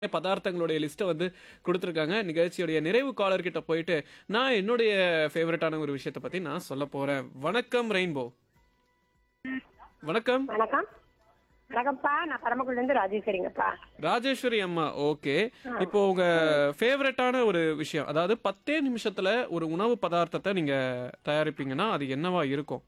பதார்த்தங்களுடைய லிஸ்ட்டை வந்து கொடுத்துருக்காங்க நிகழ்ச்சியுடைய நிறைவு காலர் கிட்ட போயிட்டு நான் என்னுடைய ஃபேவரட்டான ஒரு விஷயத்தை பத்தி நான் சொல்ல போறேன் வணக்கம் ரெயின்போ வணக்கம் வணக்கம் வணக்கம்ப்பா நான் பரமக்குடில இருந்து ராஜேஸ்வரிங்கப்பா ராஜேஸ்வரி அம்மா ஓகே இப்போ உங்க ஃபேவரட்டான ஒரு விஷயம் அதாவது பத்தே நிமிஷத்துல ஒரு உணவு பதார்த்தத்தை நீங்க தயாரிப்பீங்கன்னா அது என்னவா இருக்கும்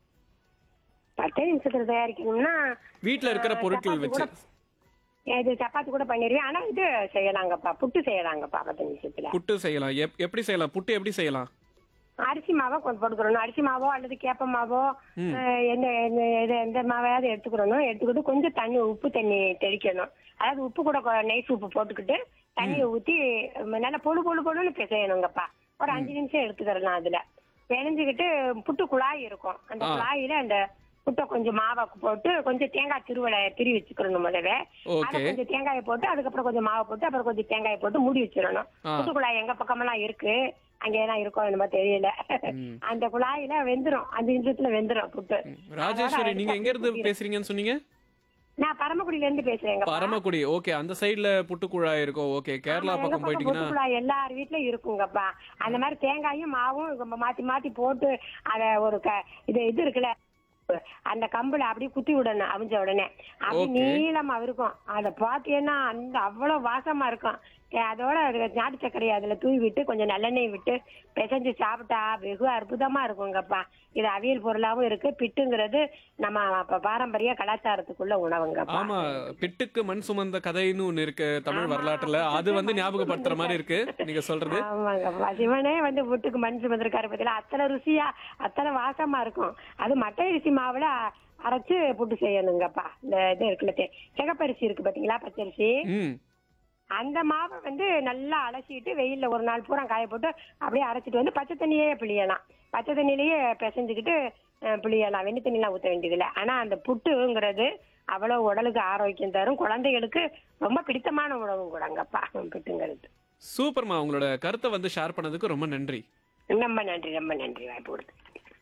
பத்தே நிமிஷத்துல தயாரிக்கணும்னா வீட்ல இருக்கிற பொருட்கள் சப்பாத்தி வச்சு கூட- இது சப்பாத்தி கூட பண்ணிடுவேன் ஆனா இது செய்யலாங்கப்பா புட்டு செய்யலாங்கப்பா பத்து நிமிஷத்துல புட்டு செய்யலாம் எப்- எப்படி செய்யலாம் புட்டு எப்படி செய்யலாம் அரிசி மாவை கொஞ்சம் போட்டுக்கிறணும் அரிசி மாவோ அல்லது கேப்ப மாவோ அஹ், எந்த எந்த- எந்த- எந்த மாவையாவது எடுத்துக்கிறணும் எடுத்துக்கிட்டு கொஞ்சம் தண்ணி உப்பு தண்ணி தெளிக்கணும் அதாவது உப்பு கூட கொ- நைஸ் உப்பு போட்டுக்கிட்டு தண்ணியை ஊத்தி உம், நல்லா பொழு பொழு பொழுன்னு பிசையணுங்கப்பா ஒரு அஞ்சு நிமிஷம் எடுத்துக்கிறலாம் அதுல பிணைஞ்சுக்கிட்டு புட்டு குழாய் இருக்கும் அந்த குழாயில அந்த புட்டை கொஞ்சம் மாவை போட்டு கொஞ்சம் தேங்காய் திருவலை திரி வச்சுக்கிறணும் முதல்ல அதை ஓகே கொஞ்சம் தேங்காயை போட்டு அதுக்கப்புறம் கொஞ்சம் மாவை போட்டு அப்புறம் கொஞ்சம் தேங்காயை போட்டு மூடி வச்சிடணும் ஆ. புட்டு குழாய் எங்க பக்கமெல்லாம் இருக்கு அங்கெல்லாம் இருக்கும் என்னமோ தெரியல ம். அந்த குழாயில வெந்துரும் அஞ்சு நிமிஷத்துல வெந்துரும் புட்டு ராஜேஸ்வரி அதோட நீங்க எங்க இருந்து அதுக்கு பேசுறீங்கன்னு சொன்னீங்க நான் பரமக்குடியில இருந்து பேசுறேங்க பரமக்குடி ஓகே அந்த சைடுல புட்டுக்குழாய் இருக்கும் ஓகே கேரளா பக்கம் போயிட்டீங்கன்னா குழாய் எல்லார் வீட்லயும் இருக்குங்கப்பா அந்த மாதிரி தேங்காயும் மாவும் நம்ம மாத்தி மாத்தி போட்டு அத ஒரு க- இது இது இருக்குல்ல அந்த கம்புல அப்படியே குத்தி விடணும் அவிஞ்ச உடனே அப்படி Okay. நீளமா இருக்கும் அத பாத்தீங்கன்னா அந்த அவ்வளவு வாசமா இருக்கும் ஏ, அதோட அதுல நாட்டு சர்க்கரையை அதுல தூவி விட்டு கொஞ்சம் நல்லெண்ணெய் விட்டு பிசைஞ்சு சாப்பிட்டா வெகு அற்புதமா இருக்குங்கப்பா இது அவியல் பொருளாவும் இருக்கு பிட்டுங்கிறது நம்ம அப்ப பாரம்பரிய கலாச்சாரத்துக்குள்ள உணவுங்கப்பா ஆமா பிட்டுக்கு மண் சுமந்த கதைன்னு ஒண்ணு இருக்கு தமிழ் வரலாற்றுல அது வந்து ஞாபகப்படுத்துற மாதிரி இருக்கு நீங்க சொல்றது ஆமாங்கப்பா சிவனே வந்து வீட்டுக்கு மண் சுமந்திருக்காரு பத்தில அத்தனை ருசியா அத்தனை வாசமா இருக்கும் அது மட்டை அரிசி மாவுல அரைச்சு புட்டு செய்யணுங்கப்பா இந்த இது இருக்குல்ல தே- சிகப்பரிசி இருக்கு பாத்தீங்களா பச்சரிசி ம் அந்த மாவை வந்து நல்லா அலசிட்டு வெயில்ல ஒரு நாள் பூரா காய போட்டு அப்படியே அரைச்சிட்டு வந்து பச்சை தண்ணியே பிழியலாம் பச்சை தண்ணியிலேயே பிசைஞ்சுக்கிட்டு அஹ், பிழியலாம் வெண்ணி தண்ணிலாம் ஊத்த வேண்டியதில்லை ஆனா அந்த புட்டுங்கிறது அவ்வளவு உடலுக்கு ஆரோக்கியம் தரும் குழந்தைகளுக்கு ரொம்ப பிடித்தமான உணவும் கூடங்கப்பா புட்டுங்கிறது சூப்பர்மா உங்களோட கருத்தை வந்து ஷேர் பண்ணதுக்கு ரொம்ப நன்றி ரொம்ப நன்றி ரொம்ப நன்றி வாய்ப்பு கொடுத்து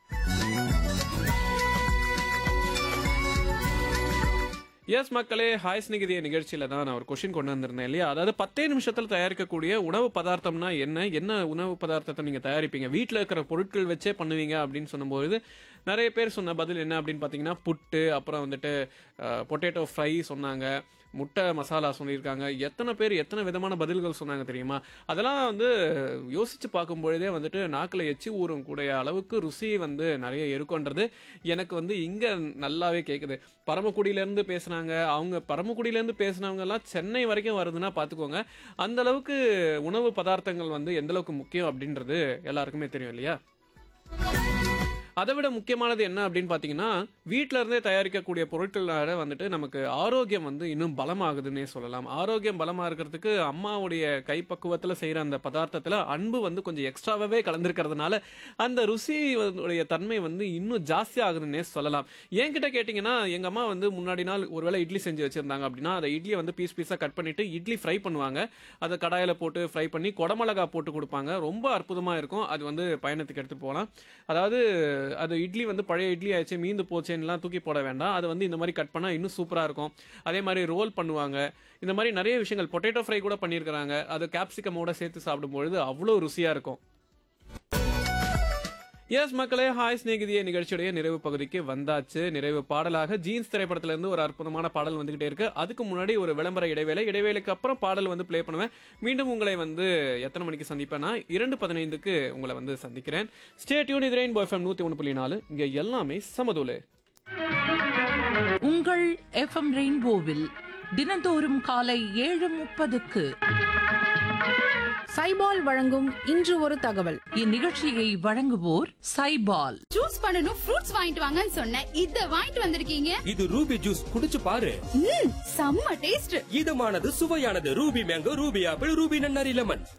எஸ் மக்களே ஹாய் ஸ்நிகிதிய நிகழ்ச்சியில தான் நான் ஒரு கொஷின் கொண்டு வந்திருந்தேன் இல்லையா அதாவது பத்தே நிமிஷத்துல தயாரிக்கக்கூடிய உணவு பதார்த்தம்னா என்ன என்ன உணவு பதார்த்தத்தை நீங்க தயாரிப்பீங்க வீட்டில் இருக்கிற பொருட்கள் வச்சே பண்ணுவீங்க அப்படின்னு சொன்னபோது நிறைய பேர் சொன்ன பதில் என்ன அப்படின்னு பார்த்தீங்கன்னா புட்டு அப்புறம் வந்துட்டு பொட்டேட்டோ ஃப்ரை சொன்னாங்க முட்டை மசாலா சொல்லியிருக்காங்க எத்தனை பேர் எத்தனை விதமான பதில்கள் சொன்னாங்க தெரியுமா அதெல்லாம் வந்து யோசிச்சு பார்க்கும் பொழுதே வந்துட்டு நாக்கில் எச்சி ஊறும் கூடிய அளவுக்கு ருசி வந்து நிறைய இருக்குன்றது எனக்கு வந்து இங்க நல்லாவே கேட்குது பரமக்குடியிலேருந்து பேசுனாங்க அவங்க பரமக்குடியிலேருந்து பேசுனவங்க எல்லாம் சென்னை வரைக்கும் வருதுன்னா பார்த்துக்கோங்க அந்த அளவுக்கு உணவு பதார்த்தங்கள் வந்து எந்த அளவுக்கு முக்கியம் அப்படின்றது எல்லாருக்குமே தெரியும் இல்லையா அதை விட முக்கியமானது என்ன அப்படின்னு பார்த்தீங்கன்னா வீட்டில இருந்தே தயாரிக்கக்கூடிய பொருட்களால வந்துட்டு நமக்கு ஆரோக்கியம் வந்து இன்னும் பலமாகுதுன்னே சொல்லலாம் ஆரோக்கியம் பலமா இருக்கிறதுக்கு அம்மாவுடைய கைப்பக்குவத்தில் செய்யற அந்த பதார்த்தத்துல அன்பு வந்து கொஞ்சம் எக்ஸ்ட்ராவே கலந்துருக்கிறதுனால அந்த ருசி உடைய தன்மை வந்து இன்னும் ஜாஸ்தி ஆகுதுன்னே சொல்லலாம் என்கிட்ட கேட்டிங்கன்னா எங்க அம்மா வந்து முன்னாடி நாள் ஒருவேளை இட்லி செஞ்சு வச்சிருந்தாங்க அப்படின்னா அதை இட்லியை வந்து பீஸ் பீஸாக கட் பண்ணிட்டு இட்லி ஃப்ரை பண்ணுவாங்க அதை கடாயில போட்டு ஃப்ரை பண்ணி குடமிளகா போட்டு கொடுப்பாங்க ரொம்ப அற்புதமா இருக்கும் அது வந்து பயணத்துக்கு எடுத்து போகலாம் அதாவது அது இட்லி வந்து பழைய இட்லி ஆயிடுச்சு மீந்து போச்சேன்னுலாம் தூக்கி போட வேண்டாம் அது வந்து இந்த மாதிரி கட் பண்ணால் இன்னும் சூப்பராக இருக்கும் அதே மாதிரி ரோல் பண்ணுவாங்க இந்த மாதிரி நிறைய விஷயங்கள் பொட்டேட்டோ ஃப்ரை கூட பண்ணியிருக்கிறாங்க அது கேப்சிகமோட சேர்த்து சாப்பிடும்பொழுது அவ்வளோ ருசியாக இருக்கும் எஸ் மக்களே ஹாய் ஸ்நேகிதிய நிகழ்ச்சியுடைய நிறைவு பகுதிக்கு வந்தாச்சு நிறைவு பாடலாக ஜீன்ஸ் திரைப்படத்துல இருந்து ஒரு அற்புதமான பாடல் வந்துகிட்டே இருக்கு அதுக்கு முன்னாடி ஒரு விளம்பர இடைவேளை இடைவேளைக்கு அப்புறம் பாடல் வந்து ப்ளே பண்ணுவேன் மீண்டும் உங்களை வந்து எத்தனை மணிக்கு சந்திப்பேன்னா இரண்டு பதினைந்துக்கு உங்களை வந்து சந்திக்கிறேன் ஸ்டே டியூன் இது ரெயின் பாய் நூத்தி ஒன்று புள்ளி நாலு இங்க எல்லாமே சமதூலு உங்கள் எஃப்எம் ரெயின்போவில் தினந்தோறும் காலை ஏழு முப்பதுக்கு சைபால் வழங்கும் இன்று ஒரு தகவல் இந்நிகழ்ச்சியை வழங்குவோர் சைபால் ஜூஸ் பண்ணனும் ஃப்ரூட்ஸ் வாங்கிட்டு வாங்கன்னு சொன்னேன் இத வாங்கிட்டு வந்திருக்கீங்க இது ரூபி ஜூஸ் குடிச்சு பாரு ம் செம்ம டேஸ்ட் இதமானது சுவையானது Ruby mango Ruby apple Ruby நன்னாரி லெமன்